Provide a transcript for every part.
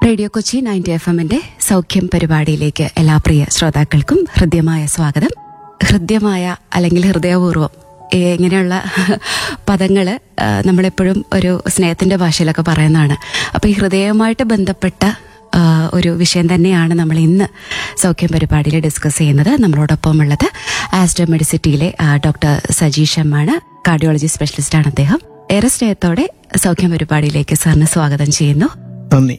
Radio Kochi ninety F എമ്മിന്റെ സൗഖ്യം പരിപാടിയിലേക്ക് എല്ലാ പ്രിയ ശ്രോതാക്കൾക്കും ഹൃദ്യമായ സ്വാഗതം ഹൃദ്യമായ അല്ലെങ്കിൽ ഹൃദയപൂർവ്വം ഏ, ഇങ്ങനെയുള്ള പദങ്ങള് ആ, നമ്മളെപ്പോഴും ഒരു സ്നേഹത്തിന്റെ ഭാഷയിലൊക്കെ പറയുന്നതാണ് അപ്പൊ ഈ ഹൃദയവുമായിട്ട് ബന്ധപ്പെട്ട ആ, ഒരു വിഷയം തന്നെയാണ് നമ്മൾ ഇന്ന് സൗഖ്യം പരിപാടിയിൽ ഡിസ്കസ് ചെയ്യുന്നത് നമ്മളോടൊപ്പം ഉള്ളത് ആസ്റ്റർ മെഡിസിറ്റിയിലെ ആ, ഡോക്ടർ സജീഷ് എമ്മാണ് കാർഡിയോളജി സ്പെഷ്യലിസ്റ്റ് ആണ് അദ്ദേഹം ഏറെ സ്നേഹത്തോടെ സൗഖ്യം പരിപാടിയിലേക്ക് സാറിന് സ്വാഗതം ചെയ്യുന്നു നന്ദി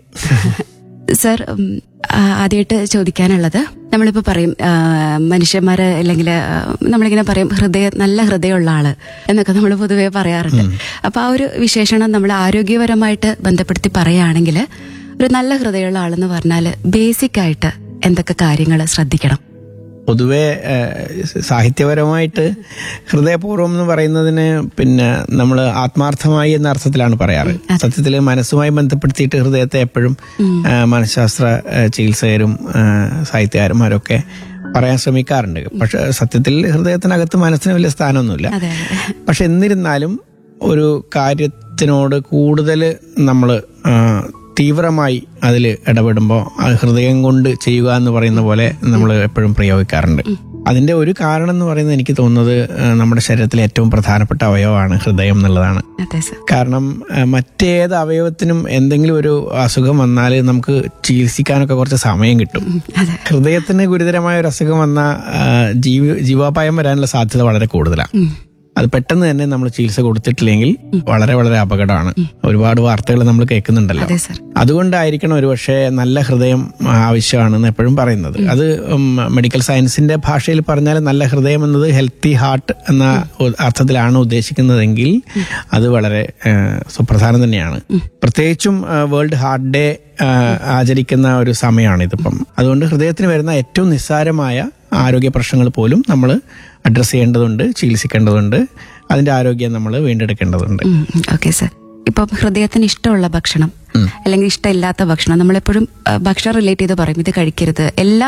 സർ ഉം, ആ, ആദ്യമായിട്ട് ചോദിക്കാനുള്ളത് നമ്മളിപ്പോ പറയും ആ, മനുഷ്യന്മാര് അല്ലെങ്കിൽ ആ, നമ്മളിങ്ങനെ പറയും ഹൃദയ നല്ല ഹൃദയമുള്ള ആള് എന്നൊക്കെ നമ്മൾ പൊതുവേ പറയാറുണ്ട് അപ്പൊ ആ ഒരു വിശേഷണം നമ്മൾ ആരോഗ്യപരമായിട്ട് ബന്ധപ്പെടുത്തി പറയുകയാണെങ്കിൽ ഒരു നല്ല ഹൃദയമുള്ള ആളെന്ന് പറഞ്ഞാൽ ബേസിക് ആയിട്ട് എന്തൊക്കെ കാര്യങ്ങൾ ശ്രദ്ധിക്കണം പൊതുവെ ഏഹ്, സാഹിത്യപരമായിട്ട് ഹൃദയപൂർവ്വം എന്ന് പറയുന്നതിന് പിന്നെ നമ്മൾ ആത്മാർത്ഥമായി എന്ന അർത്ഥത്തിലാണ് പറയാറ് സത്യത്തിൽ മനസ്സുമായി ബന്ധപ്പെടുത്തിയിട്ട് ഹൃദയത്തെ എപ്പോഴും ഏഹ്, മനഃശാസ്ത്ര ഏഹ്, ചികിത്സകരും ഏഹ്, സാഹിത്യകാരന്മാരൊക്കെ പറയാൻ ശ്രമിക്കാറുണ്ട് പക്ഷെ സത്യത്തിൽ ഹൃദയത്തിനകത്ത് മനസ്സിന് വലിയ സ്ഥാനമൊന്നുമില്ല അതെ അതെ പക്ഷെ എന്നിരുന്നാലും ഒരു കാര്യത്തിനോട് കൂടുതൽ നമ്മൾ തീവ്രമായി അതിൽ ഇടപെടുമ്പോൾ അത് ഹൃദയം കൊണ്ട് ചെയ്യുക എന്ന് പറയുന്ന പോലെ നമ്മൾ എപ്പോഴും പ്രയോഗിക്കാറുണ്ട് അതിന്റെ ഒരു കാരണം എന്ന് പറയുന്നത് എനിക്ക് തോന്നുന്നത് ആ, നമ്മുടെ ശരീരത്തിലെ ഏറ്റവും പ്രധാനപ്പെട്ട അവയവമാണ് ഹൃദയം എന്നുള്ളതാണ് അതെ സർ കാരണം ആ, മറ്റേത് അവയവത്തിനും എന്തെങ്കിലും ഒരു അസുഖം വന്നാൽ നമുക്ക് ചികിത്സിക്കാനൊക്കെ കുറച്ച് സമയം കിട്ടും അതെ ഹൃദയത്തിന് ഗുരുതരമായ ഒരു അസുഖം വന്ന ജീവ ജീവാപായം വരാനുള്ള സാധ്യത വളരെ കൂടുതലാണ് ഉം. അത് പെട്ടെന്ന് തന്നെ നമ്മൾ ചികിത്സ കൊടുത്തിട്ടില്ലെങ്കിൽ വളരെ വളരെ അപകടമാണ് ഒരുപാട് വാർത്തകൾ നമ്മൾ കേൾക്കുന്നുണ്ടല്ലോ അതെ സർ അതുകൊണ്ടായിരിക്കണം ഒരുപക്ഷെ നല്ല ഹൃദയം ആവശ്യമാണെന്ന് എപ്പോഴും പറയുന്നത് അത് ഉം, മെഡിക്കൽ സയൻസിന്റെ ഭാഷയിൽ പറഞ്ഞാൽ നല്ല ഹൃദയം എന്നത് ഹെൽത്തി ഹാർട്ട് എന്ന ഉ- അർത്ഥത്തിലാണ് ഉദ്ദേശിക്കുന്നതെങ്കിൽ അത് വളരെ ഏഹ്, സുപ്രധാനം തന്നെയാണ് പ്രത്യേകിച്ചും ഏഹ്, വേൾഡ് ഹാർട്ട് ഡേ ഏഹ്, ആചരിക്കുന്ന ഒരു സമയമാണ് ഇതിപ്പം അതുകൊണ്ട് ഹൃദയത്തിന് വരുന്ന ഏറ്റവും നിസ്സാരമായ ആരോഗ്യ പ്രശ്നങ്ങൾ പോലും നമ്മൾ അഡ്രസ്സ് ചെയ്യേണ്ടതുണ്ട് ചികിത്സിക്കേണ്ടതുണ്ട് അതിന്റെ ആരോഗ്യം നമ്മൾ വീണ്ടെടുക്കേണ്ടതുണ്ട് ഓക്കെ സർ ഇപ്പം ഹൃദയത്തിന് ഇഷ്ടമുള്ള ഭക്ഷണം അല്ലെങ്കിൽ ഇഷ്ടമില്ലാത്ത ഭക്ഷണം നമ്മളെപ്പോഴും ആ, ഭക്ഷണം റിലേറ്റ് ചെയ്ത് പറയും ഇത് കഴിക്കരുത് എല്ലാ